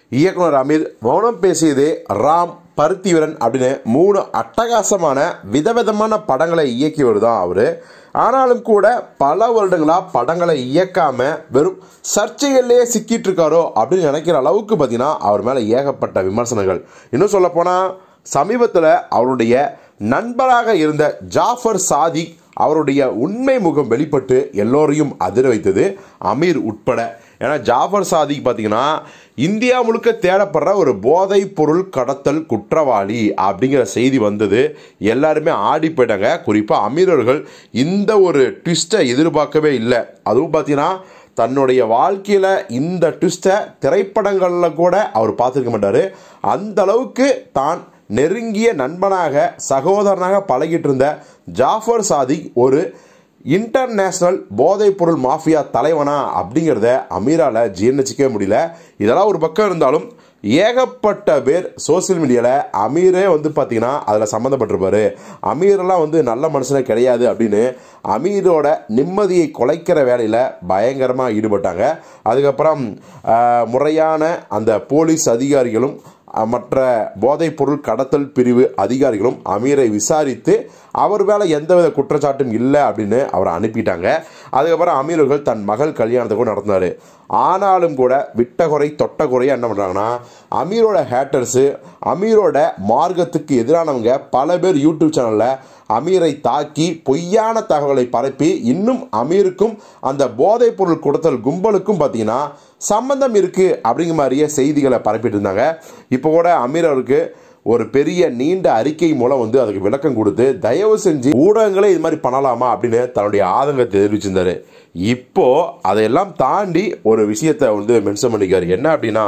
இயக்குனர் அமீர் மௌனம் பேசியது ராம் பருத்திவரன் அப்படின்னு மூணு அட்டகாசமான விதவிதமான படங்களை இயக்கியவர் தான் அவர் ஆனாலும் கூட பல வருடங்களாக படங்களை இயக்காம வெறும் சர்ச்சைகள்லேயே சிக்கிட்டு இருக்காரோ அப்படின்னு நினைக்கிற அளவுக்கு பார்த்தீங்கன்னா அவர் மேலே ஏகப்பட்ட விமர்சனங்கள் இன்னும் சொல்லப்போனால் சமீபத்தில் அவருடைய நண்பராக இருந்த ஜாஃபர் சாதிக் அவருடைய உண்மை முகம் வெளிப்பட்டு எல்லோரையும் அதிர வைத்தது அமீர் உட்பட ஏன்னா ஜாஃபர் சாதிக் பார்த்தீங்கன்னா இந்தியா முழுக்க தேடப்படுற ஒரு போதைப் பொருள் கடத்தல் குற்றவாளி அப்படிங்கிற செய்தி வந்தது எல்லாருமே ஆடி போயிட்டாங்க குறிப்பாக அமீரர்கள் இந்த ஒரு ட்விஸ்ட்டை எதிர்பார்க்கவே இல்லை அதுவும் பார்த்தீங்கன்னா தன்னுடைய வாழ்க்கையில் இந்த ட்விஸ்ட்டை திரைப்படங்களில் கூட அவர் பார்த்துருக்க மாட்டார் அந்த அளவுக்கு தான் நெருங்கிய நண்பனாக சகோதரனாக பழகிட்டு இருந்த ஜாஃபர் சாதிக் ஒரு இன்டர்நேஷ்னல் போதைப்பொருள் மாஃபியா தலைவனா அப்படிங்கிறத அமீரால ஜீர்ணிச்சிக்கவே முடியல இதெல்லாம் ஒரு பக்கம் இருந்தாலும் ஏகப்பட்ட பேர் சோசியல் மீடியாவில் அமீரே வந்து பார்த்தீங்கன்னா அதில் சம்மந்தப்பட்டிருப்பாரு அமீரெல்லாம் வந்து நல்ல மனுஷனே கிடையாது அப்படின்னு அமீரோட நிம்மதியை குலைக்கிற வேலையில் பயங்கரமாக ஈடுபட்டாங்க அதுக்கப்புறம் ஆஹ், முறையான அந்த போலீஸ் அதிகாரிகளும் அஹ், மற்ற போதைப்பொருள் கடத்தல் பிரிவு அதிகாரிகளும் அமீரை விசாரித்து அவர் மேலே எந்தவித குற்றச்சாட்டும் இல்லை அப்படின்னு அவரை அனுப்பிட்டாங்க அதுக்கப்புறம் அமீர்கள் தன் மகள் கல்யாணத்தை கூட நடத்தினார் ஆனாலும் கூட விட்ட குறை தொட்ட குறையாக என்ன பண்ணுறாங்கன்னா அமீரோட ஹேட்டர்ஸு அமீரோட மார்க்கத்துக்கு எதிரானவங்க பல பேர் யூடியூப் சேனலில் அமீரை தாக்கி பொய்யான தகவலை பரப்பி இன்னும் அமீருக்கும் அந்த போதைப் பொருள் கொடுத்தல் கும்பலுக்கும் பார்த்தீங்கன்னா சம்பந்தம் இருக்குது அப்படிங்கிற மாதிரியே செய்திகளை பரப்பிட்டு இருந்தாங்க இப்போ கூட அமீர் அவருக்கு ஒரு பெரிய நீண்ட அறிக்கை மூலம் வந்து அதுக்கு விளக்கம் கொடுத்து தயவு செஞ்சு ஊடகங்களே இது மாதிரி பண்ணலாமா அப்படின்னு தன்னுடைய ஆதங்கத்தை தெரிவிச்சிருந்தாரு இப்போ அதையெல்லாம் தாண்டி ஒரு விஷயத்தை வந்து மென்ஷன் பண்ணிக்காரு என்ன அப்படின்னா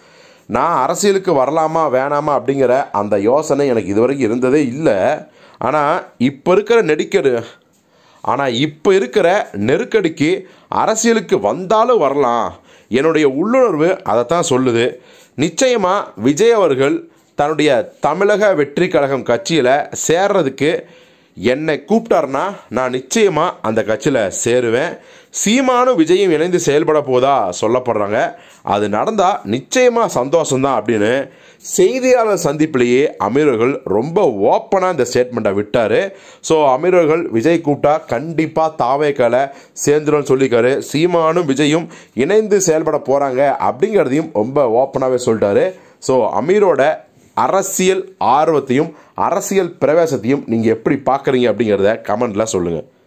நான் அரசியலுக்கு வரலாமா வேணாமா அப்படிங்கிற அந்த யோசனை எனக்கு இதுவரைக்கும் இருந்ததே இல்லை ஆனால் இப்போ இருக்கிற நெடிக்கரு ஆனால் இப்போ இருக்கிற நெருக்கடிக்கு அரசியலுக்கு வந்தாலும் வரலாம் என்னுடைய உள்ளுணர்வு அதைத்தான் சொல்லுது நிச்சயமாக விஜய் அவர்கள் தன்னுடைய தமிழக வெற்றி கழகம் கட்சியில் சேர்றதுக்கு என்னை கூப்பிட்டாருன்னா நான் நிச்சயமாக அந்த கட்சியில் சேருவேன் சீமானும் விஜயும் இணைந்து செயல்பட போதா சொல்லப்படுறாங்க அது நடந்தால் நிச்சயமாக சந்தோஷம்தான் அப்படின்னு செய்தியாளர் சந்திப்பிலேயே அமீரர்கள் ரொம்ப ஓப்பனாக இந்த ஸ்டேட்மெண்ட்டை விட்டார் ஸோ அமீரர்கள் விஜய் கூப்பிட்டா கண்டிப்பாக தாவேக்கால சேர்ந்துடும் சொல்லியிருக்காரு சீமானும் விஜயும் இணைந்து செயல்பட போகிறாங்க அப்படிங்கிறதையும் ரொம்ப ஓப்பனாகவே சொல்லிட்டாரு ஸோ அமீரோட அரசியல் ஆர்வத்தையும் அரசியல் பிரவேசத்தையும் நீங்கள் எப்படி பார்க்குறீங்க அப்படிங்கிறத கமெண்ட்டில் சொல்லுங்கள்